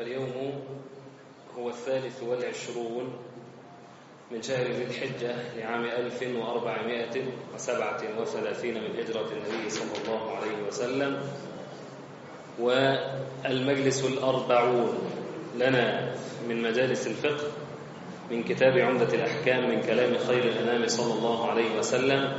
فاليوم هو الثالث والعشرون من شهر ذي الحجة لعام 1437 من هجرة النبي صلى الله عليه وسلم والمجلس الأربعون لنا من مجالس الفقه من كتاب عمدة الأحكام من كلام خير الأنام صلى الله عليه وسلم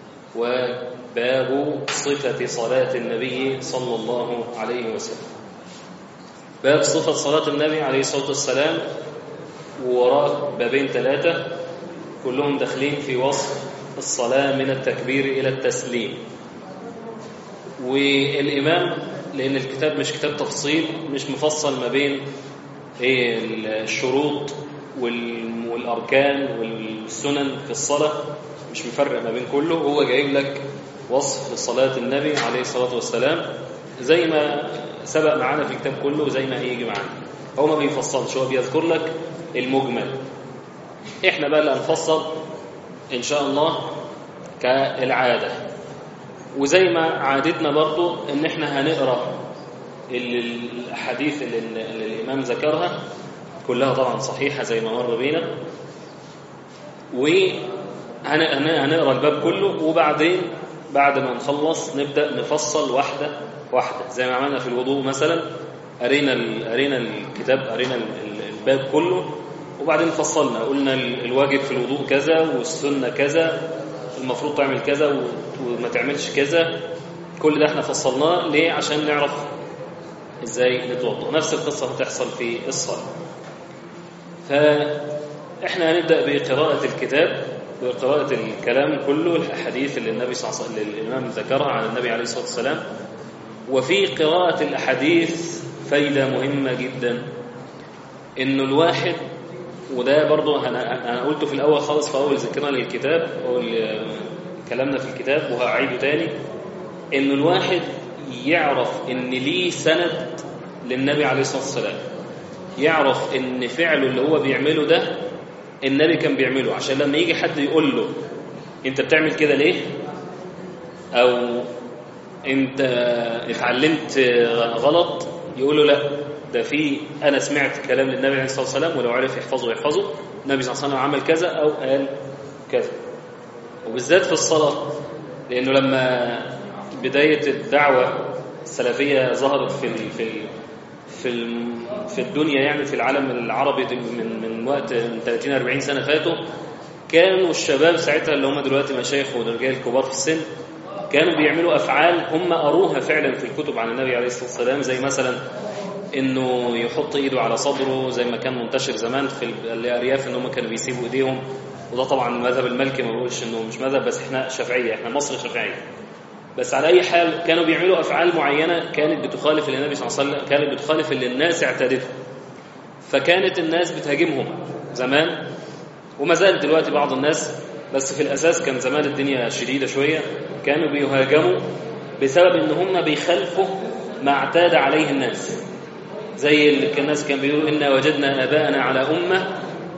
وباب صفة صلاة النبي صلى الله عليه وسلم باب صفة صلاة النبي عليه الصلاة والسلام ووراء بابين ثلاثة كلهم داخلين في وصف الصلاة من التكبير إلى التسليم والإمام لأن الكتاب مش كتاب تفصيل مش مفصل ما بين الشروط والأركان والسنن في الصلاة مش مفرق ما بين كله هو جايب لك وصف صلاة النبي عليه الصلاة والسلام زي ما سبق معانا في الكتاب كله زي ما هيجي معانا هو ما بيفصلش هو بيذكر لك المجمل احنا بقى اللي هنفصل ان شاء الله كالعادة وزي ما عادتنا برضو ان احنا هنقرأ الاحاديث اللي, اللي الامام ذكرها كلها طبعا صحيحة زي ما مر بينا وهنقرأ الباب كله وبعدين بعد ما نخلص نبدأ نفصل واحدة واحدة زي ما عملنا في الوضوء مثلا قرينا قرينا الكتاب قرينا الباب كله وبعدين فصلنا قلنا الواجب في الوضوء كذا والسنة كذا المفروض تعمل كذا وما تعملش كذا كل ده احنا فصلناه ليه عشان نعرف ازاي نتوضا نفس القصة هتحصل في الصلاة فاحنا هنبدأ بقراءة الكتاب بقراءة الكلام كله الأحاديث اللي النبي صلى الله عليه وسلم الإمام ذكرها عن النبي عليه الصلاة والسلام وفي قراءة الأحاديث فايدة مهمة جدا إنه الواحد وده برضه أنا, أنا قلته في الأول خالص في أول ذكرنا للكتاب أول كلامنا في الكتاب وهعيده تاني إنه الواحد يعرف إن ليه سند للنبي عليه الصلاة والسلام يعرف إن فعله اللي هو بيعمله ده النبي كان بيعمله عشان لما يجي حد يقول له أنت بتعمل كده ليه أو أنت اتعلمت غلط يقول له لا ده في أنا سمعت كلام للنبي عليه الصلاة والسلام ولو عرف يحفظه يحفظه النبي صلى الله عليه وسلم عمل كذا أو قال كذا وبالذات في الصلاة لأنه لما بداية الدعوة السلفية ظهرت في ال في ال في ال في الدنيا يعني في العالم العربي من من وقت من 30 40 سنة فاتوا كانوا الشباب ساعتها اللي هم دلوقتي مشايخ ورجال كبار في السن كانوا بيعملوا أفعال هم قروها فعلا في الكتب عن النبي عليه الصلاة والسلام زي مثلا انه يحط ايده على صدره زي ما كان منتشر زمان في الارياف ان هم كانوا بيسيبوا ايديهم وده طبعا المذهب المالكي ما بقولش انه مش مذهب بس احنا شافعيه احنا مصر شافعيه بس على اي حال كانوا بيعملوا افعال معينه كانت بتخالف اللي النبي صلى الله عليه وسلم كانت بتخالف اللي الناس اعتادته فكانت الناس بتهاجمهم زمان وما زال دلوقتي بعض الناس بس في الاساس كان زمان الدنيا شديده شويه كانوا بيهاجموا بسبب ان هم بيخالفوا ما اعتاد عليه الناس زي اللي كان الناس كان بيقولوا إنا وجدنا آباءنا على أمة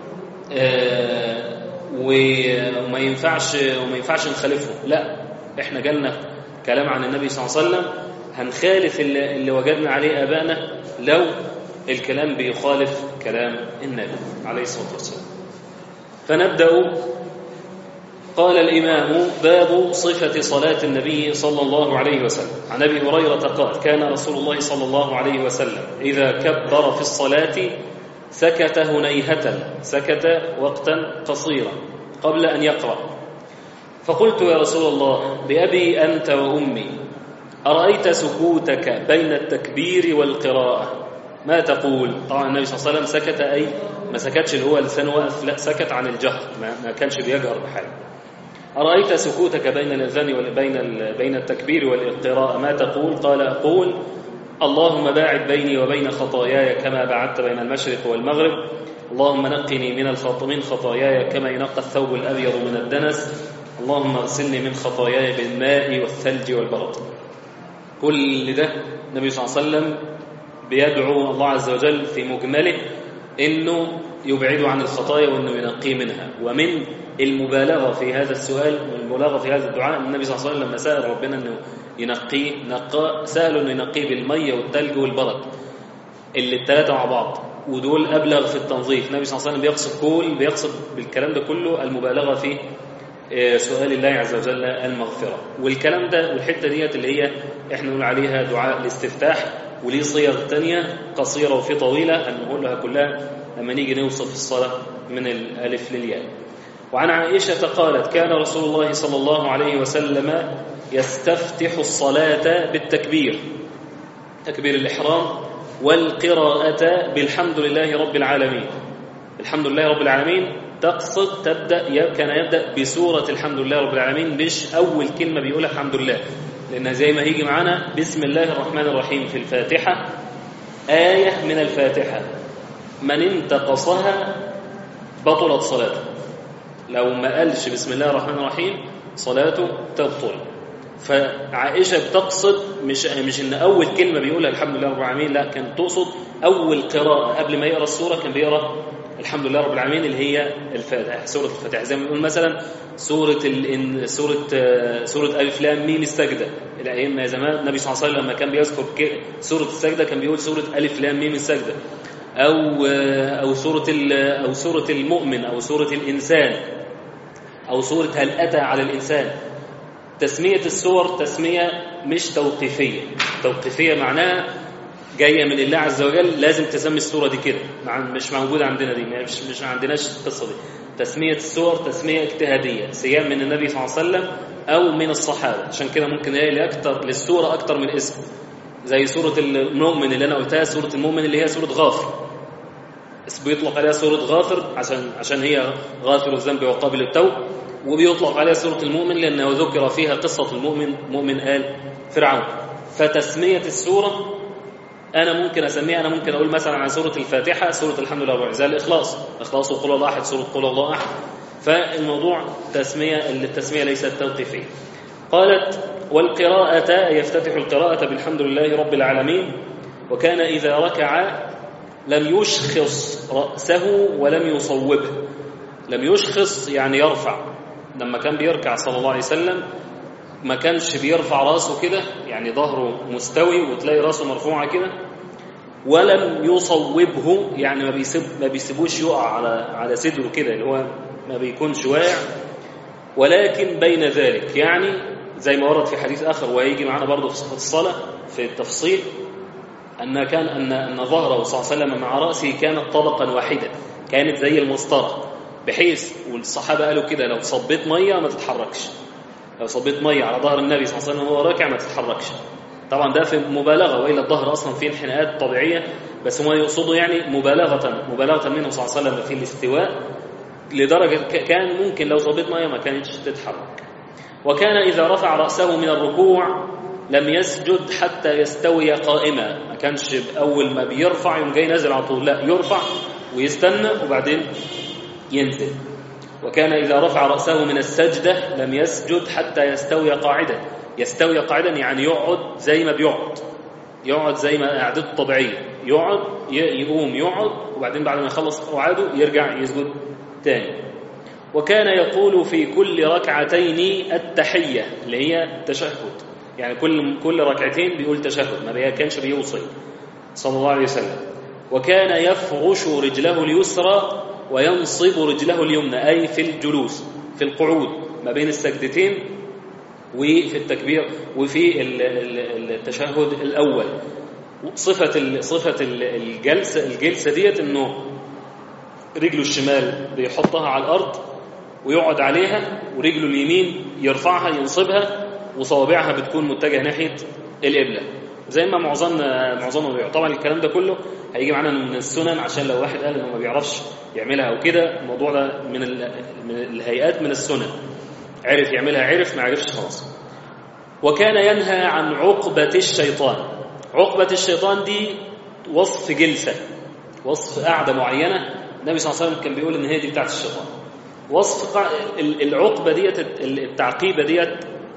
آه وما ينفعش وما ينفعش نخالفهم لا احنا جالنا كلام عن النبي صلى الله عليه وسلم هنخالف اللي, اللي وجدنا عليه آباءنا لو الكلام بيخالف كلام النبي عليه الصلاة والسلام فنبدأ قال الإمام باب صفة صلاة النبي صلى الله عليه وسلم عن أبي هريرة قال كان رسول الله صلى الله عليه وسلم إذا كبر في الصلاة سكت هنيهة سكت وقتا قصيرا قبل أن يقرأ فقلت يا رسول الله بأبي أنت وأمي أرأيت سكوتك بين التكبير والقراءة ما تقول طبعا النبي صلى الله عليه وسلم سكت أي ما سكتش اللي هو لسانه واقف لا سكت عن الجهر ما كانش بيجهر بحاجه أرأيت سكوتك بين الأذان وبين بين التكبير والقراءة ما تقول قال أقول اللهم باعد بيني وبين خطاياي كما بعدت بين المشرق والمغرب اللهم نقني من من خطاياي كما ينقى الثوب الأبيض من الدنس اللهم اغسلني من خطاياي بالماء والثلج والبرد كل ده النبي صلى الله عليه وسلم بيدعو الله عز وجل في مجمله انه يبعده عن الخطايا وانه ينقيه منها ومن المبالغه في هذا السؤال والمبالغه في هذا الدعاء النبي صلى الله عليه وسلم لما سال ربنا انه ينقيه نقى سال انه ينقيه بالميه والثلج والبرد اللي الثلاثة مع بعض ودول أبلغ في التنظيف النبي صلى الله عليه وسلم بيقصد كل بيقصد بالكلام ده كله المبالغة في سؤال الله عز وجل المغفرة والكلام ده والحتة ديت اللي هي احنا نقول عليها دعاء الاستفتاح وليه صيغ تانية قصيرة وفي طويلة هنقولها كلها لما نيجي نوصف الصلاة من الألف للياء وعن عائشة قالت كان رسول الله صلى الله عليه وسلم يستفتح الصلاة بالتكبير تكبير الإحرام والقراءة بالحمد لله رب العالمين الحمد لله رب العالمين تقصد تبدأ كان يبدأ بسورة الحمد لله رب العالمين مش أول كلمة بيقولها الحمد لله لأنها زي ما هيجي معانا بسم الله الرحمن الرحيم في الفاتحة آية من الفاتحة من انتقصها بطلت صلاته لو ما قالش بسم الله الرحمن الرحيم صلاته تبطل فعائشة بتقصد مش مش ان اول كلمة بيقولها الحمد لله رب العالمين لا كان تقصد اول قراءة قبل ما يقرا السورة كان بيقرا الحمد لله رب العالمين اللي هي الفاتحة سورة الفاتحة زي ما بنقول مثلا سورة ال... سورة سورة ألف لام ميم السجدة الأئمة زمان النبي صلى الله عليه وسلم لما كان بيذكر سورة السجدة كان بيقول سورة ألف لام ميم السجدة أو أو سورة أو سورة المؤمن أو سورة الإنسان أو سورة هل أتى على الإنسان تسمية السور تسمية مش توقيفية توقيفية معناها جاية من الله عز وجل لازم تسمي السورة دي كده مش موجودة عندنا دي مش مش عندناش القصة دي تسمية السور تسمية اجتهادية سيام من النبي صلى الله عليه وسلم أو من الصحابة عشان كده ممكن نلاقي لأكتر للسورة أكتر من اسم زي سورة المؤمن اللي أنا قلتها سورة المؤمن اللي هي سورة غافر بيطلق عليها سورة غافر عشان عشان هي غافر الذنب وقابل التوب وبيطلق عليها سورة المؤمن لأنه ذكر فيها قصة المؤمن مؤمن آل فرعون فتسمية السورة أنا ممكن أسميها أنا ممكن أقول مثلا عن سورة الفاتحة سورة الحمد لله رب زي الإخلاص إخلاص وقول الله أحد سورة قول الله أحد فالموضوع تسمية التسمية ليست توقيفية قالت والقراءة يفتتح القراءة بالحمد لله رب العالمين وكان إذا ركع لم يشخص رأسه ولم يصوبه لم يشخص يعني يرفع لما كان بيركع صلى الله عليه وسلم ما كانش بيرفع راسه كده يعني ظهره مستوي وتلاقي راسه مرفوعة كده ولم يصوبه يعني ما بيسيب ما بيسيبوش يقع على على صدره كده اللي هو ما بيكونش واقع ولكن بين ذلك يعني زي ما ورد في حديث آخر وهيجي معانا برضه في صفة الصلاة في التفصيل أن كان أن أن ظهره صلى الله عليه وسلم مع رأسه كانت طبقا واحدة كانت زي المسطرة بحيث والصحابة قالوا كده لو صبيت مية ما تتحركش لو صبيت مية على ظهر النبي صلى الله عليه وسلم وهو راكع ما تتحركش طبعا ده في مبالغة وإلا الظهر أصلا فيه انحناءات طبيعية بس هم يقصدوا يعني مبالغة مبالغة منه صلى الله عليه وسلم في الاستواء لدرجة كان ممكن لو صبيت مية ما كانتش تتحرك وكان إذا رفع رأسه من الركوع لم يسجد حتى يستوي قائما ما كانش أول ما بيرفع يوم جاي نازل على طول لا يرفع ويستنى وبعدين ينزل وكان إذا رفع رأسه من السجدة لم يسجد حتى يستوي قاعدا يستوي قاعدا يعني يقعد زي ما بيقعد يقعد زي ما قعدته الطبيعية يقعد يقوم يقعد وبعدين بعد ما يخلص قعاده يرجع يسجد تاني وكان يقول في كل ركعتين التحية اللي هي التشهد يعني كل كل ركعتين بيقول تشهد ما كانش بيوصي صلى الله عليه وسلم وكان يفرش رجله اليسرى وينصب رجله اليمنى أي في الجلوس في القعود ما بين السجدتين وفي التكبير وفي التشهد الأول صفة صفة الجلسة الجلسة ديت إنه رجله الشمال بيحطها على الأرض ويقعد عليها ورجله اليمين يرفعها ينصبها وصوابعها بتكون متجهة ناحية القبلة زي ما معظمنا معظمنا بيعمل طبعا الكلام ده كله هيجي معانا من السنن عشان لو واحد قال انه ما بيعرفش يعملها او كده الموضوع ده من من الهيئات من السنن عرف يعملها عرف ما عرفش خلاص وكان ينهى عن عقبة الشيطان عقبة الشيطان دي وصف جلسة وصف قعدة معينة النبي صلى الله عليه وسلم كان بيقول ان هي دي بتاعت الشيطان وصف العقبة ديت التعقيبة ديت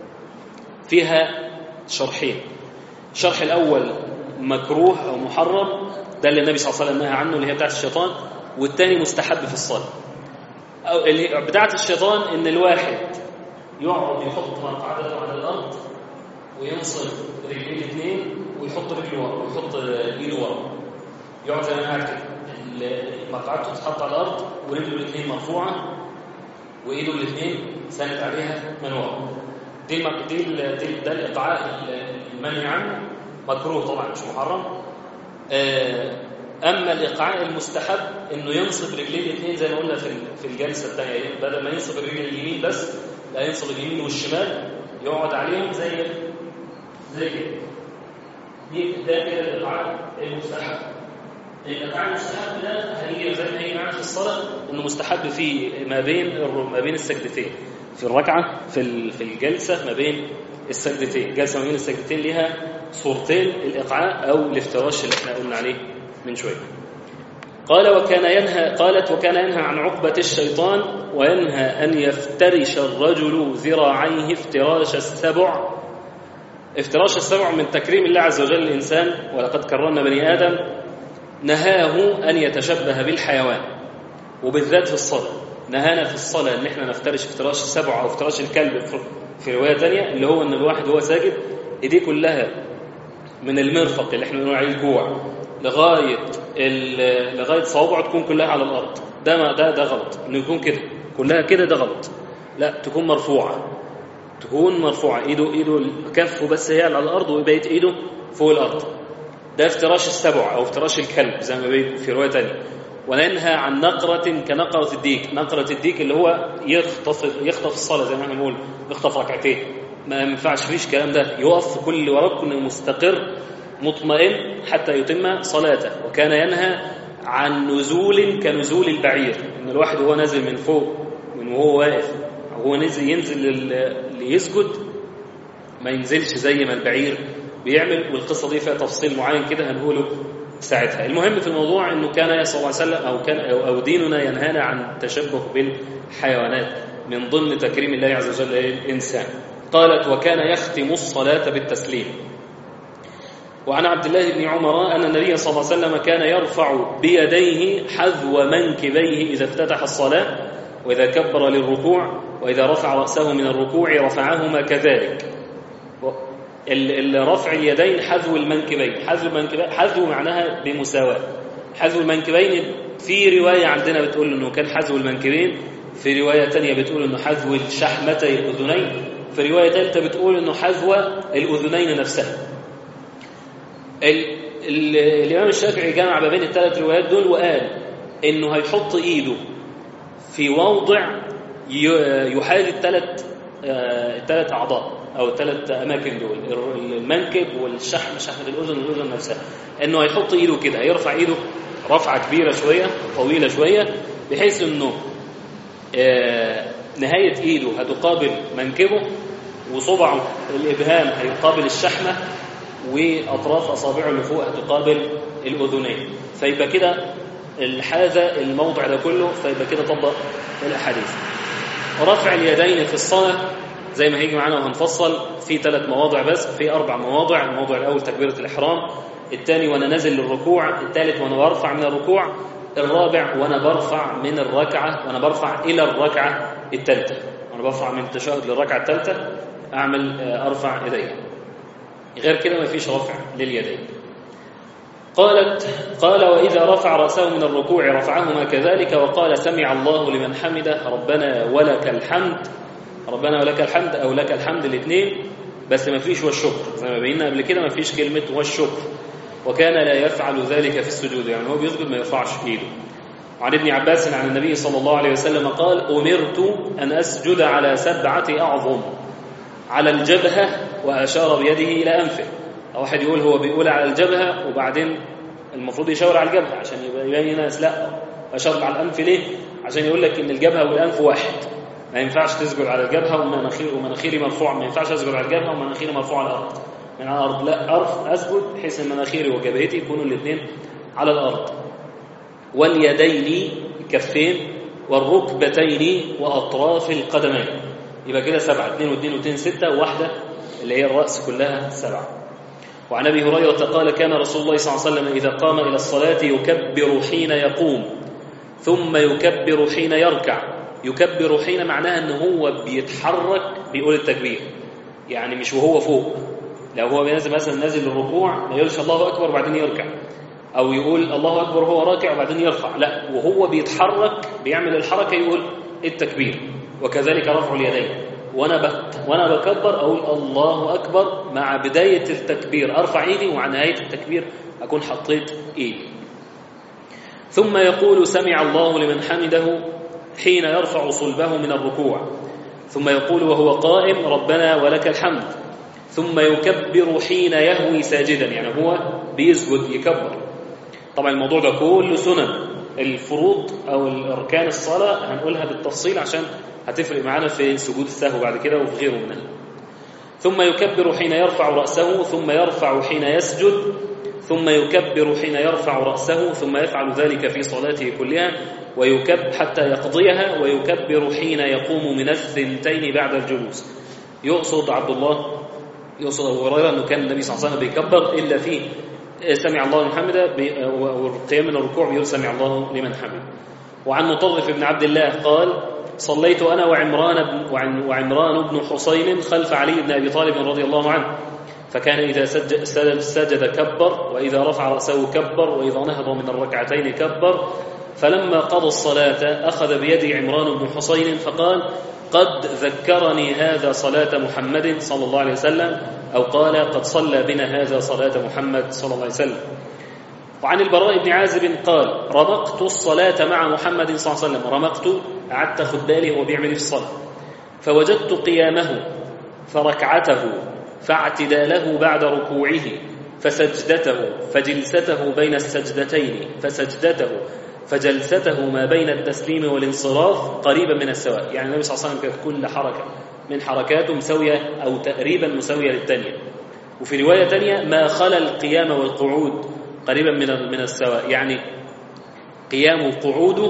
فيها شرحين الشرح الأول مكروه أو محرم ده اللي النبي صلى الله عليه وسلم نهى عنه اللي هي بتاعت الشيطان والتاني مستحب في الصلاة أو اللي بتاعت الشيطان إن الواحد يقعد يحط مقعدته على الأرض وينصب رجليه الاثنين ويحط رجله ورا ويحط ايده ورا يقعد زي ما قاعد كده ال- مقعدته تتحط على الارض ورجله الاثنين مرفوعه وايده الاثنين ساند عليها من ورا دي الم- دي ال- دي ده الايقاع ال- المنهي عنه مكروه طبعا مش محرم آه، اما الايقاع المستحب انه ينصب رجليه الاثنين زي ما قلنا في ال- في الجلسه الثانيه بدل ما ينصب الرجل اليمين بس لا ينصب اليمين والشمال يقعد عليهم زي زي كده دي ده كده الايقاع المستحب الايقاع المستحب ده هيجي زي ما هيجي معانا في الصلاه انه مستحب في ما بين الر- ما بين السجدتين في الركعه في ال- في الجلسه ما بين السجدتين الجلسه ما بين السجدتين ليها صورتين الايقاع او الافتراش اللي احنا قلنا عليه من شويه قال وكان ينهى قالت وكان ينهى عن عقبة الشيطان وينهى أن يفترش الرجل ذراعيه افتراش السبع افتراش السبع من تكريم الله عز وجل الإنسان ولقد كرمنا بني آدم نهاه أن يتشبه بالحيوان وبالذات في الصلاة نهانا في الصلاة أن احنا نفترش افتراش السبع أو افتراش الكلب في- في رواية تانية اللي هو أن الواحد وهو ساجد إيديه كلها من المرفق اللي احنا بنقول عليه الكوع لغايه ال- لغايه صوابعه تكون كلها على الارض ده ما ده ده غلط انه يكون كده كلها كده ده غلط لا تكون مرفوعه تكون مرفوعه ايده ايده كفه بس هي على الارض وبقيه ايده فوق الارض ده افتراش السبع او افتراش الكلب زي ما بيقول في روايه ثانيه وننهى عن نقرة كنقرة الديك نقرة الديك اللي هو يخطف يخطف الصلاة زي ما احنا بنقول يخطف ركعتين ما ينفعش فيش الكلام ده يقف في كل وركن مستقر مطمئن حتى يتم صلاته وكان ينهى عن نزول كنزول البعير ان الواحد وهو نازل من فوق من وهو واقف او هو نزل ينزل لل- ليسجد ما ينزلش زي ما البعير بيعمل والقصه دي فيها تفصيل معين كده هنقوله ساعتها المهم في الموضوع انه كان صلى الله عليه وسلم او كان او أو ديننا ينهانا عن التشبه بالحيوانات من ضمن تكريم الله عز وجل الانسان قالت وكان يختم الصلاه بالتسليم وعن عبد الله بن عمر أن النبي صلى الله عليه وسلم كان يرفع بيديه حذو منكبيه إذا افتتح الصلاة وإذا كبر للركوع وإذا رفع رأسه من الركوع رفعهما كذلك و- ال- ال- رفع اليدين حذو المنكبين حذو المنكبين حذو معناها بمساواة حذو المنكبين في رواية عندنا بتقول أنه كان حذو المنكبين في رواية تانية بتقول أنه حذو الشحمتي الأذنين في رواية ثالثة بتقول أنه حذو الأذنين نفسها ال... ال... الإمام الشافعي جمع ما بين الثلاث روايات دول وقال إنه هيحط إيده في موضع ي- يحاذي الثلاث آه، الثلاث أعضاء أو الثلاث أماكن دول الر- المنكب والشحم شحمة الأذن والأذن نفسها إنه هيحط إيده كده هيرفع إيده رفعة كبيرة شوية طويلة شوية بحيث إنه آه، نهاية إيده هتقابل منكبه وصبعه الإبهام هيقابل الشحمة وأطراف أصابعه اللي فوق هتقابل الأذنين فيبقى كده هذا الموضع ده كله فيبقى كده طبق الأحاديث رفع اليدين في الصلاة زي ما هيجي معانا وهنفصل في ثلاث مواضع بس في أربع مواضع الموضع الأول تكبيرة الإحرام الثاني وأنا نازل للركوع الثالث وأنا برفع من الركوع الرابع وأنا برفع من الركعة وأنا برفع إلى الركعة الثالثة وأنا برفع من التشهد للركعة الثالثة أعمل آه، أرفع إيدي غير كده ما فيش رفع لليدين قالت قال وإذا رفع رأسه من الركوع رفعهما كذلك وقال سمع الله لمن حمده ربنا ولك الحمد ربنا ولك الحمد أو لك الحمد الاثنين بس ما فيش والشكر زي ما بينا قبل كده ما فيش كلمة والشكر وكان لا يفعل ذلك في السجود يعني هو بيسجد ما يرفعش ايده وعن ابن عباس عن النبي صلى الله عليه وسلم قال أمرت أن أسجد على سبعة أعظم على الجبهة وأشار بيده إلى أنفه أو واحد يقول هو بيقول على الجبهة وبعدين المفروض يشاور على الجبهة عشان يبقى يبين الناس لا أشار على الأنف ليه؟ عشان يقول لك إن الجبهة والأنف واحد ما ينفعش تسجد على الجبهة ومناخير ومناخيري مرفوع ما ينفعش أسجد على الجبهة ومناخيري مرفوع على الأرض من على الأرض لا أرف أسجد بحيث إن مناخيري وجبهتي يكونوا الاثنين على الأرض واليدين الكفين والركبتين وأطراف القدمين يبقى كده سبعة اثنين واثنين واثنين ستة وواحدة اللي هي الرأس كلها سبعة وعن أبي هريرة قال كان رسول الله صلى الله عليه وسلم إذا قام إلى الصلاة يكبر حين يقوم ثم يكبر حين يركع يكبر حين معناها أنه هو بيتحرك بيقول التكبير يعني مش وهو فوق لو هو نازل مثلا نازل للركوع ما يقولش الله أكبر وبعدين يركع أو يقول الله أكبر وهو راكع وبعدين يرفع لا وهو بيتحرك بيعمل الحركة يقول التكبير وكذلك رفع اليدين وأنا بك وأنا بكبر أقول الله أكبر مع بداية التكبير أرفع إيدي ومع نهاية التكبير أكون حطيت إيدي ثم يقول سمع الله لمن حمده حين يرفع صلبه من الركوع ثم يقول وهو قائم ربنا ولك الحمد ثم يكبر حين يهوي ساجدا يعني هو بيسجد يكبر طبعا الموضوع ده كله سنن الفروض او الاركان الصلاه هنقولها بالتفصيل عشان هتفرق معانا في سجود السهو بعد كده وفي غيره منها ثم يكبر حين يرفع راسه ثم يرفع حين يسجد ثم يكبر حين يرفع راسه ثم يفعل ذلك في صلاته كلها ويكب حتى يقضيها ويكبر حين يقوم من الثنتين بعد الجلوس يقصد عبد الله يقصد ابو هريره انه كان النبي صلى الله عليه وسلم بيكبر الا في سمع الله لمن حمده والقيام من الركوع بيقول سمع الله لمن حمده وعن مطرف بن عبد الله قال صليت انا وعمران بن وعمران بن حسين خلف علي بن ابي طالب رضي الله عنه فكان اذا سجد, سجد كبر واذا رفع راسه كبر واذا نهض من الركعتين كبر فلما قضى الصلاه اخذ بيد عمران بن حسين فقال قد ذكرني هذا صلاة محمد صلى الله عليه وسلم أو قال قد صلى بنا هذا صلاة محمد صلى الله عليه وسلم وعن البراء بن عازب قال رمقت الصلاة مع محمد صلى الله عليه وسلم رمقت قعدت خد بالي هو بيعمل في الصلاة فوجدت قيامه فركعته فاعتداله بعد ركوعه فسجدته فجلسته بين السجدتين فسجدته فجلسته ما بين التسليم والانصراف قريبا من السواء يعني النبي صلى الله عليه وسلم كانت كل حركة من حركاته مساوية أو تقريبا مساوية للتانية وفي رواية تانية ما خلا القيام والقعود قريبا من من السواء يعني قيامه وقعوده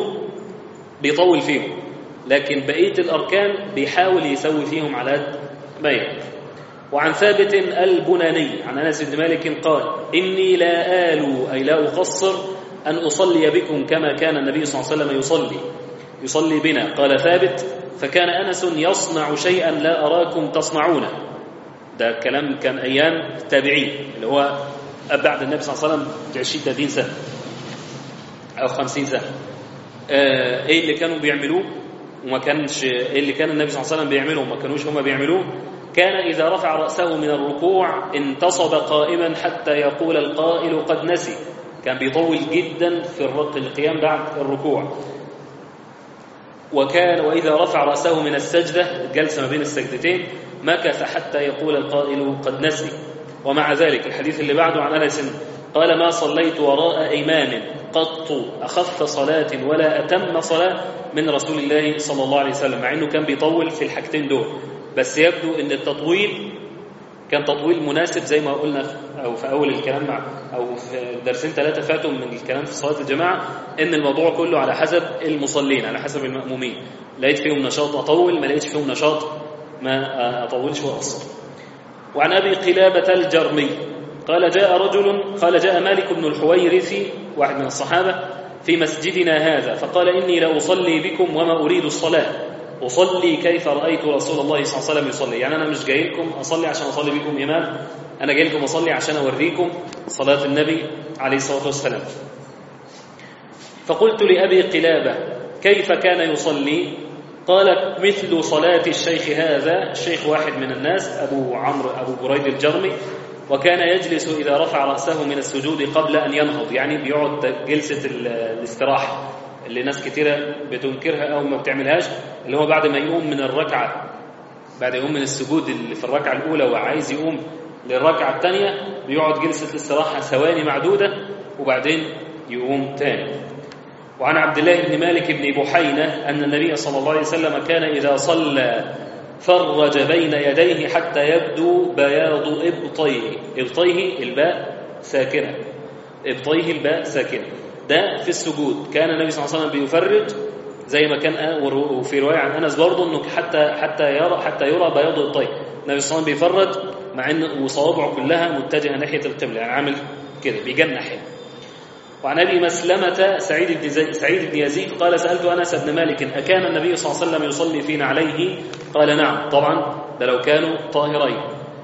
بيطول فيهم لكن بقية الأركان بيحاول يسوي فيهم على قد ما يقدر وعن ثابت البناني عن أنس بن مالك قال إني لا آل أي لا أقصر أن أصلي بكم كما كان النبي صلى الله عليه وسلم يصلي يصلي بنا قال ثابت فكان أنس يصنع شيئا لا أراكم تصنعونه ده كلام كان أيام التابعين اللي هو بعد النبي صلى الله عليه وسلم ب 20 30 سنة أو 50 سنة آه إيه اللي كانوا بيعملوه وما كانش إيه اللي كان النبي صلى الله عليه وسلم بيعمله وما كانوش هما بيعملوه كان إذا رفع رأسه من الركوع انتصب قائما حتى يقول القائل قد نسي كان بيطول جدا في القيام بعد الركوع وكان وإذا رفع رأسه من السجدة الجلسة ما بين السجدتين مكث حتى يقول القائل قد نسي ومع ذلك الحديث اللي بعده عن أنس قال ما صليت وراء إمام قط أخف صلاة ولا أتم صلاة من رسول الله صلى الله عليه وسلم مع أنه كان بيطول في الحاجتين دول بس يبدو أن التطويل كان تطويل مناسب زي ما قلنا او في اول الكلام مع او في درسين ثلاثه فاتوا من الكلام في صلاه الجماعه ان الموضوع كله على حسب المصلين على حسب المامومين لقيت فيهم نشاط اطول ما لقيتش فيهم نشاط ما اطولش واقصر وعن ابي قلابه الجرمي قال جاء رجل قال جاء مالك بن الحويرث واحد من الصحابه في مسجدنا هذا فقال اني لاصلي بكم وما اريد الصلاه أصلي كيف رأيت رسول الله صلى الله عليه وسلم يصلي يعني أنا مش جاي لكم أصلي عشان أصلي بكم إمام أنا جاي لكم أصلي عشان أوريكم صلاة النبي عليه الصلاة والسلام فقلت لأبي قلابة كيف كان يصلي قال مثل صلاة الشيخ هذا الشيخ واحد من الناس أبو عمرو أبو بريد الجرمي وكان يجلس إذا رفع رأسه من السجود قبل أن ينهض يعني بيقعد جلسة الاستراحة اللي ناس كتيرة بتنكرها أو ما بتعملهاش اللي هو بعد ما يقوم من الركعة بعد يقوم من السجود اللي في الركعة الأولى وعايز يقوم للركعة الثانية بيقعد جلسة الاستراحة ثواني معدودة وبعدين يقوم تاني وعن عبد الله بن مالك بن بحينة أن النبي صلى الله عليه وسلم كان إذا صلى فرج بين يديه حتى يبدو بياض إبطيه إبطيه الباء ساكنة إبطيه الباء ساكنة ده في السجود كان النبي صلى الله عليه وسلم بيفرج زي ما كان وفي روايه عن انس برضه انه حتى حتى يرى حتى يرى بياض الطيب النبي صلى الله عليه وسلم بيفرج مع ان وصوابعه كلها متجهه ناحيه القبله يعني عامل كده بيجنح يعني وعن ابي مسلمه سعيد بن زي سعيد بن يزيد قال سالت انس بن مالك اكان النبي صلى الله عليه وسلم يصلي فينا عليه قال نعم طبعا ده لو كانوا طاهرين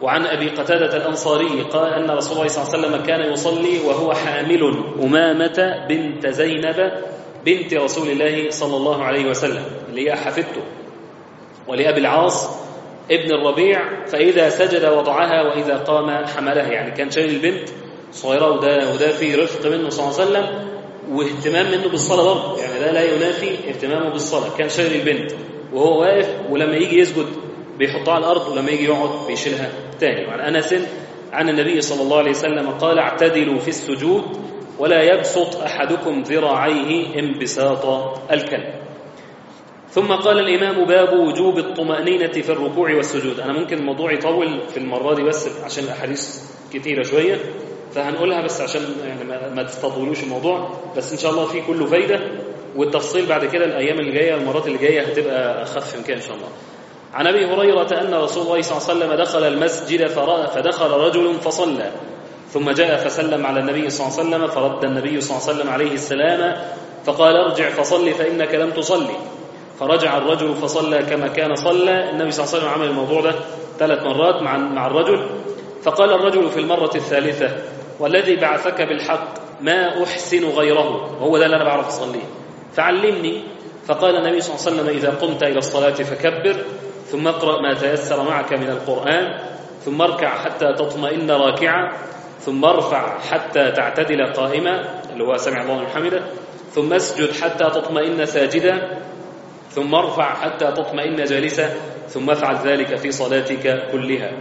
وعن أبي قتادة الأنصاري قال أن رسول الله صلى الله عليه وسلم كان يصلي وهو حامل أمامة بنت زينب بنت رسول الله صلى الله عليه وسلم اللي هي حفدته ولأبي العاص ابن الربيع فإذا سجد وضعها وإذا قام حملها يعني كان شايل البنت صغيرة وده, وده في رفق منه صلى الله عليه وسلم واهتمام منه بالصلاة برضه يعني ده لا ينافي اهتمامه بالصلاة كان شايل البنت وهو واقف ولما يجي يسجد بيحطها على الأرض ولما يجي يقعد بيشيلها تاني وعن أنس عن النبي صلى الله عليه وسلم قال اعتدلوا في السجود ولا يبسط أحدكم ذراعيه انبساط الكلب ثم قال الإمام باب وجوب الطمأنينة في الركوع والسجود أنا ممكن الموضوع يطول في المرة دي بس عشان الأحاديث كتيرة شوية فهنقولها بس عشان يعني ما, ما تستطولوش الموضوع بس إن شاء الله في كله فايدة والتفصيل بعد كده الأيام اللي جاية المرات اللي جاية هتبقى أخف من كده إن شاء الله عن أبي هريرة أن رسول الله صلى الله عليه وسلم دخل المسجد فدخل رجل فصلى ثم جاء فسلم على النبي صلى الله عليه وسلم فرد النبي صلى الله عليه وسلم عليه السلام فقال ارجع فصل فإنك لم تصلي فرجع الرجل فصلى كما كان صلى النبي صلى الله عليه وسلم عمل الموضوع ده ثلاث مرات مع مع الرجل فقال الرجل في المرة الثالثة والذي بعثك بالحق ما أحسن غيره هو ده اللي أنا بعرف أصليه فعلمني فقال النبي صلى الله عليه وسلم إذا قمت إلى الصلاة فكبر ثم اقرأ ما تيسر معك من القرآن ثم اركع حتى تطمئن راكعا ثم ارفع حتى تعتدل قائما اللي هو سمع الله من حمده ثم اسجد حتى تطمئن ساجدا ثم ارفع حتى تطمئن جالسا ثم افعل ذلك في صلاتك كلها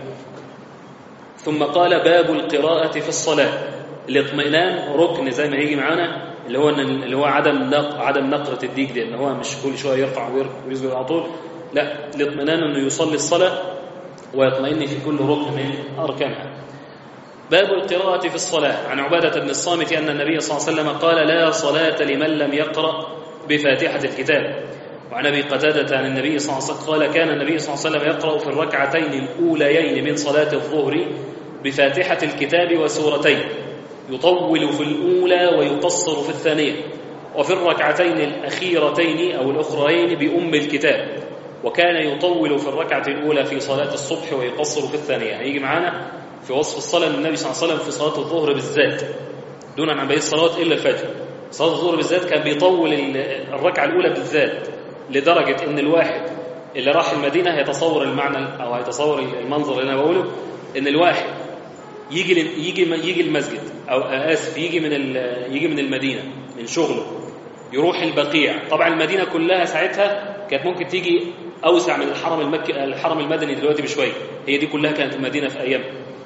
ثم قال باب القراءة في الصلاة الاطمئنان ركن زي ما هيجي معانا اللي هو اللي هو عدم نق عدم نقرة الديك دي ان هو مش كل شويه يرفع ويسجد على طول لا الاطمئنان انه يصلي الصلاة ويطمئن في كل ركن من اركانها باب القراءة في الصلاة عن عبادة بن الصامت أن النبي صلى الله عليه وسلم قال لا صلاة لمن لم يقرأ بفاتحة الكتاب وعن ابي قتاده عن النبي صلى الله عليه وسلم قال كان النبي صلى الله عليه وسلم يقرا في الركعتين الاوليين من صلاه الظهر بفاتحه الكتاب وسورتين يطول في الاولى ويقصر في الثانيه وفي الركعتين الاخيرتين او الاخرين بام الكتاب وكان يطول في الركعه الاولى في صلاه الصبح ويقصر في الثانيه هيجي معانا في وصف الصلاه للنبي صلى الله عليه وسلم في صلاه الظهر بالذات دون عن بقيه الصلوات الا الفجر صلاه الظهر بالذات كان بيطول الركعه الاولى بالذات لدرجة إن الواحد اللي راح المدينة هيتصور المعنى أو هيتصور المنظر اللي أنا بقوله إن الواحد يجي يجي يجي المسجد أو آسف يجي من يجي من المدينة من شغله يروح البقيع طبعا المدينة كلها ساعتها كانت ممكن تيجي أوسع من الحرم المكي الحرم المدني دلوقتي بشوية هي دي كلها كانت المدينة في أيام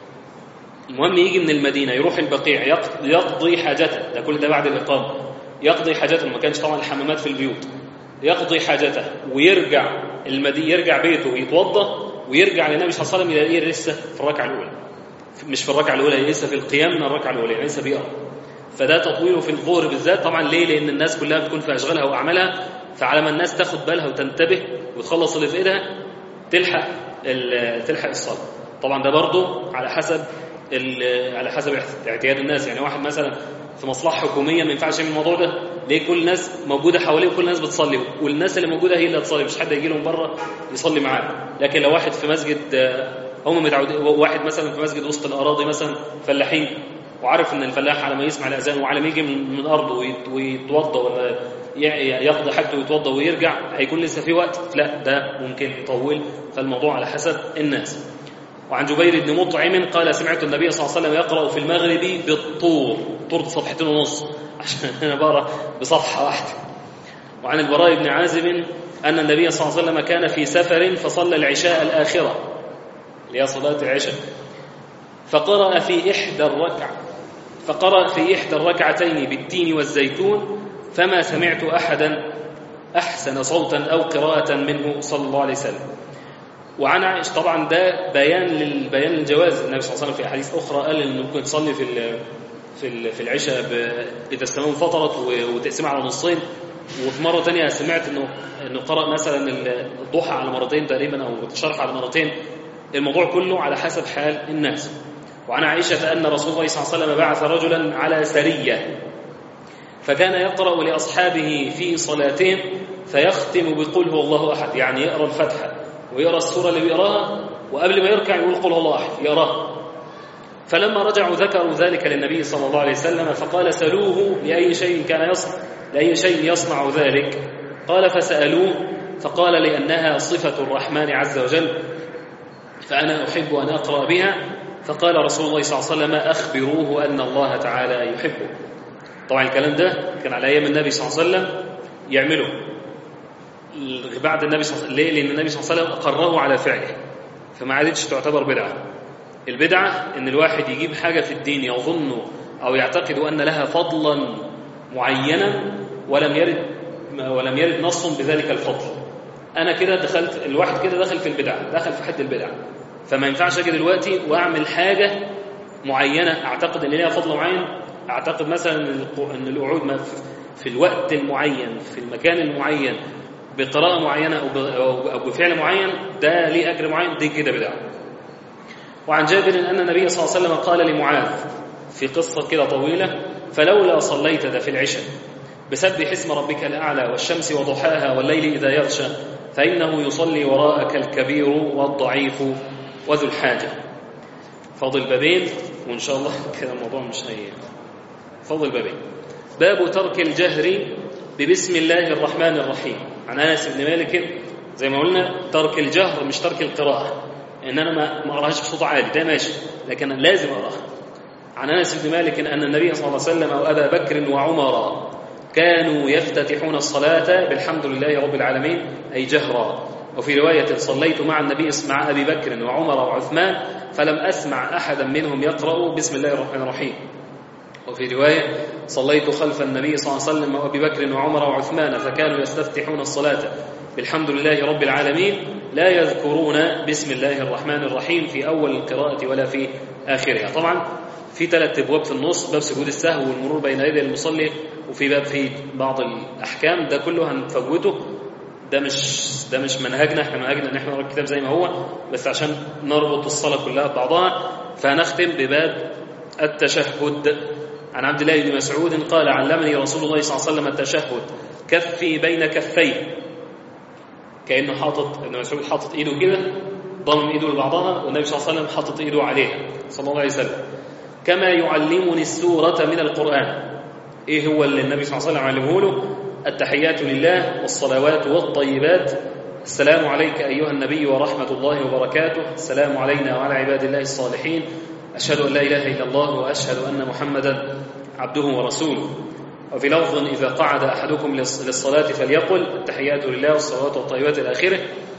المهم يجي من المدينة يروح البقيع يقضي حاجته ده كل ده بعد الإقامة يقضي حاجته ما كانش طبعا الحمامات في البيوت يقضي حاجته ويرجع المدي يرجع بيته ويتوضا ويرجع للنبي صلى الله عليه وسلم يلاقيه لسه في الركعه الاولى مش في الركعه الاولى لسه في القيام من الركعه الاولى يعني لسه بيقرا فده تطويله في الظهر بالذات طبعا ليه لان الناس كلها بتكون في اشغالها واعمالها فعلى ما الناس تاخد بالها وتنتبه وتخلص اللي في ايدها تلحق تلحق الصلاه طبعا ده برضه على حسب على حسب اعتياد الناس يعني واحد مثلا في مصلحه حكوميه ما ينفعش يعمل الموضوع ده ليه كل الناس موجوده حواليه وكل الناس بتصلي والناس اللي موجوده هي اللي هتصلي مش حد يجي لهم بره يصلي معاه لكن لو واحد في مسجد هم متعودين واحد مثلا في مسجد وسط الاراضي مثلا فلاحين وعارف ان الفلاح على ما يسمع الاذان وعلى ما يجي من, من ارضه ويتوضا ولا يقضي حاجته ويتوضا ويرجع هيكون لسه في وقت لا ده ممكن يطول فالموضوع على حسب الناس وعن جبير بن مطعم قال سمعت النبي صلى الله عليه وسلم يقرأ في المغرب بالطور طور صفحتين ونص عشان أنا بقرأ بصفحة واحدة وعن البراء بن عازب أن النبي صلى الله عليه وسلم كان في سفر فصلى العشاء الآخرة اللي هي صلاة العشاء فقرأ في إحدى الركع فقرأ في إحدى الركعتين بالتين والزيتون فما سمعت أحدا أحسن صوتا أو قراءة منه صلى الله عليه وسلم وعن عائشة طبعا ده بيان للبيان للجواز النبي صلى الله عليه وسلم في احاديث اخرى قال ان ممكن تصلي في ال في ال في العشاء اذا السماء انفطرت وتقسمها على نصين وفي مره ثانيه سمعت انه انه قرأ مثلا الضحى على مرتين تقريبا او الشرح على مرتين الموضوع كله على حسب حال الناس وعن عائشة أن رسول الله صلى الله عليه وسلم بعث رجلا على سرية فكان يقرأ لأصحابه في صلاتهم فيختم بقل هو الله أحد يعني يقرأ الفتحة ويقرأ السورة اللي بيقراها وقبل ما يركع يقول قل الله أحد يقراها فلما رجعوا ذكروا ذلك للنبي صلى الله عليه وسلم فقال سألوه لأي شيء كان يصنع لأي شيء يصنع ذلك قال فسألوه فقال لأنها صفة الرحمن عز وجل فأنا أحب أن أقرأ بها فقال رسول الله صلى الله عليه وسلم أخبروه أن الله تعالى يحبه طبعا الكلام ده كان على أيام النبي صلى الله عليه وسلم يعمله بعد النبي صلى الله عليه وسلم ليه؟ لأن النبي صلى الله عليه وسلم أقره على فعله فما عادتش تعتبر بدعة البدعة إن الواحد يجيب حاجة في الدين يظن أو يعتقد أن لها فضلا معينا ولم يرد ولم يرد نص بذلك الفضل أنا كده دخلت الواحد كده دخل في البدعة دخل في حد البدعة فما ينفعش أجي دلوقتي وأعمل حاجة معينة أعتقد أن ليها فضل معين أعتقد مثلا أن القعود في الوقت المعين في المكان المعين بقراءة معينة أو بفعل معين ده ليه أجر معين دي كده بدعة وعن جابر أن النبي صلى الله عليه وسلم قال لمعاذ في قصة كده طويلة فلولا صليت ذا في العشاء بسبح اسم ربك الأعلى والشمس وضحاها والليل إذا يغشى فإنه يصلي وراءك الكبير والضعيف وذو الحاجة فاضل بابين وإن شاء الله كده الموضوع مش هي فاضل بابين باب ترك الجهر ببسم الله الرحمن الرحيم عن أنس بن مالك زي ما قلنا ترك الجهر مش ترك القراءة إن أنا ما أقراهاش بصوت عالي ده ماشي لكن أنا لازم أقراها عن أنس بن مالك أن النبي صلى الله عليه وسلم أو أبا بكر وعمر كانوا يفتتحون الصلاة بالحمد لله رب العالمين أي جهرا وفي رواية صليت مع النبي مع أبي بكر وعمر وعثمان فلم أسمع أحدا منهم يقرأ بسم الله الرحمن الرحيم وفي رواية صليت خلف النبي صلى الله عليه وسلم وأبي بكر وعمر وعثمان فكانوا يستفتحون الصلاة بالحمد لله رب العالمين لا يذكرون بسم الله الرحمن الرحيم في أول القراءة ولا في آخرها طبعا في ثلاث ابواب في النص باب سجود السهو والمرور بين يدي المصلي وفي باب في بعض الاحكام ده كله هنفوته ده مش ده مش منهجنا احنا منهجنا ان احنا نقرا الكتاب زي ما هو بس عشان نربط الصلاه كلها ببعضها فهنختم بباب التشهد عن عبد الله بن مسعود قال علمني رسول الله صلى الله عليه وسلم التشهد كفي بين كفيه كانه حاطط ابن مسعود حاطط ايده كده ضم ايده لبعضها والنبي صلى الله عليه وسلم حاطط ايده عليها صلى الله عليه وسلم كما يعلمني السورة من القرآن إيه هو اللي النبي صلى الله عليه وسلم علمه له التحيات لله والصلوات والطيبات السلام عليك أيها النبي ورحمة الله وبركاته السلام علينا وعلى عباد الله الصالحين أشهد أن لا إله إلا الله وأشهد أن محمدا عبده ورسوله وفي لفظ إذا قعد أحدكم للصلاة فليقل التحيات لله والصلوات والطيبات إلى آخره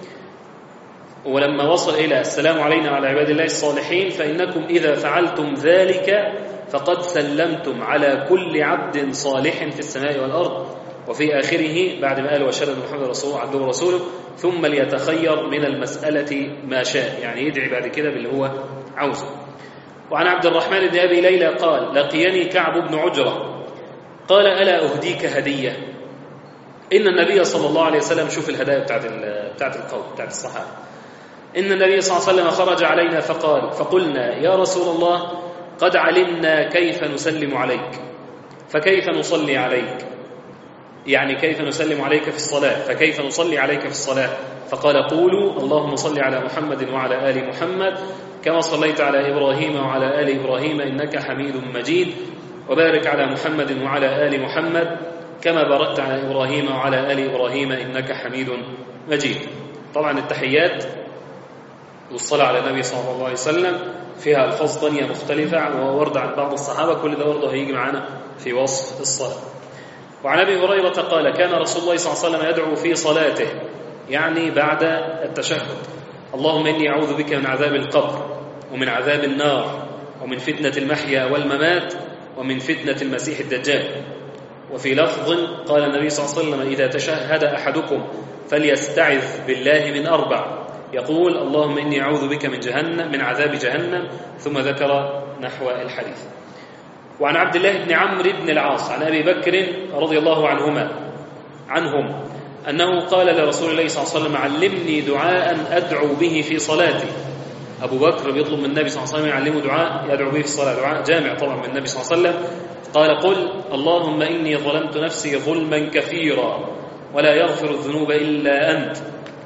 ولما وصل إلى السلام علينا وعلى عباد الله الصالحين فإنكم إذا فعلتم ذلك فقد سلمتم على كل عبد صالح في السماء والأرض وفي آخره بعد ما قال وشهد أن محمد رسول عبده ورسوله ثم ليتخير من المسألة ما شاء يعني يدعي بعد كده باللي هو عاوزه وعن عبد الرحمن بن أبي ليلى قال لقيني كعب بن عجرة قال ألا أهديك هدية إن النبي صلى الله عليه وسلم شوف الهدايا بتاعت بتاعت القوم بتاعت الصحابة إن النبي صلى الله عليه وسلم خرج علينا فقال فقلنا يا رسول الله قد علمنا كيف نسلم عليك فكيف نصلي عليك يعني كيف نسلم عليك في الصلاة فكيف نصلي عليك في الصلاة فقال قولوا اللهم صل على محمد وعلى آل محمد كما صليت على إبراهيم وعلى آل إبراهيم إنك حميد مجيد وبارك على محمد وعلى آل محمد كما باركت على إبراهيم وعلى آل إبراهيم إنك حميد مجيد طبعا التحيات والصلاة على النبي صلى الله عليه وسلم فيها ألفاظ ثانية مختلفة وورد عن بعض الصحابة كل ده برضه هيجي معانا في وصف الصلاة وعن أبي هريرة قال كان رسول الله صلى الله عليه وسلم يدعو في صلاته يعني بعد التشهد اللهم إني أعوذ بك من عذاب القبر ومن عذاب النار ومن فتنة المحيا والممات ومن فتنة المسيح الدجال وفي لفظ قال النبي صلى الله عليه وسلم إذا تشهد أحدكم فليستعذ بالله من أربع يقول اللهم إني أعوذ بك من جهنم من عذاب جهنم ثم ذكر نحو الحديث وعن عبد الله بن عمرو بن العاص عن أبي بكر رضي الله عنهما عنهم أنه قال لرسول الله صلى الله عليه وسلم علمني دعاء أدعو به في صلاتي أبو بكر بيطلب من النبي صلى الله عليه وسلم يعلمه دعاء يدعو به في الصلاة دعاء جامع طبعا من النبي صلى الله عليه وسلم قال قل اللهم إني ظلمت نفسي ظلما كثيرا ولا يغفر الذنوب إلا أنت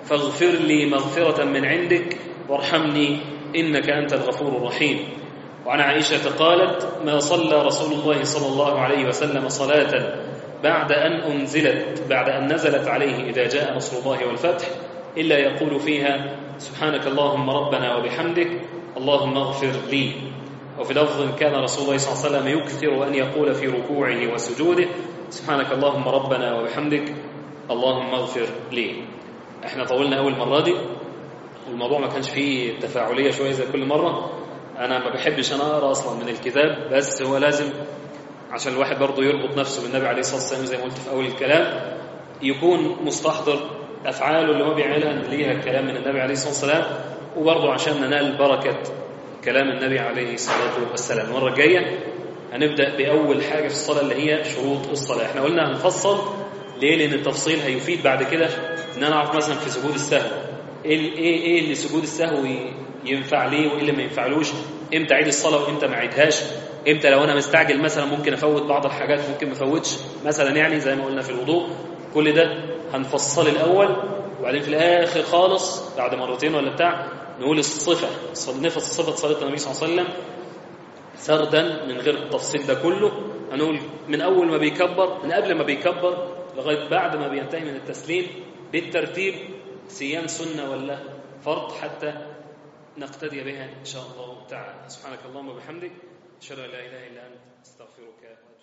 فاغفر لي مغفرة من عندك وارحمني إنك أنت الغفور الرحيم وعن عائشة قالت ما صلى رسول الله صلى الله عليه وسلم صلاة بعد أن أنزلت بعد أن نزلت عليه إذا جاء نصر الله والفتح إلا يقول فيها سبحانك اللهم ربنا وبحمدك اللهم اغفر لي وفي لفظ كان رسول الله صلى الله عليه وسلم يكثر أن يقول في ركوعه وسجوده سبحانك اللهم ربنا وبحمدك اللهم اغفر لي احنا طولنا أول مرة دي والموضوع ما كانش فيه تفاعلية شوية زي كل مرة أنا ما بحبش أنا أقرأ أصلا من الكتاب بس هو لازم عشان الواحد برضه يربط نفسه بالنبي عليه الصلاة والسلام زي ما قلت في أول الكلام يكون مستحضر أفعاله اللي هو بيعملها ليها الكلام من النبي عليه الصلاة والسلام وبرضه عشان ننال بركة كلام النبي عليه الصلاة والسلام المرة الجاية هنبدأ بأول حاجة في الصلاة اللي هي شروط الصلاة احنا قلنا هنفصل ليه لأن التفصيل هيفيد بعد كده إن أنا أعرف مثلا في سجود السهو إيه إيه إيه اللي سجود السهو ينفع ليه وإيه اللي ما ينفعلوش إمتى أعيد الصلاة وإمتى ما أعيدهاش إمتى لو أنا مستعجل مثلا ممكن أفوت بعض الحاجات ممكن ما أفوتش مثلا يعني زي ما قلنا في الوضوء كل ده هنفصل الأول وبعدين في الآخر خالص بعد مرتين ولا بتاع نقول الصفة نفس صفة صلاة النبي صلى الله عليه وسلم سردا من غير التفصيل ده كله هنقول من أول ما بيكبر من قبل ما بيكبر لغاية بعد ما بينتهي من التسليم بالترتيب سيان سنة ولا فرض حتى نقتدي بها إن شاء الله تعالى سبحانك اللهم وبحمدك أشهد أن لا إله إلا أنت أستغفرك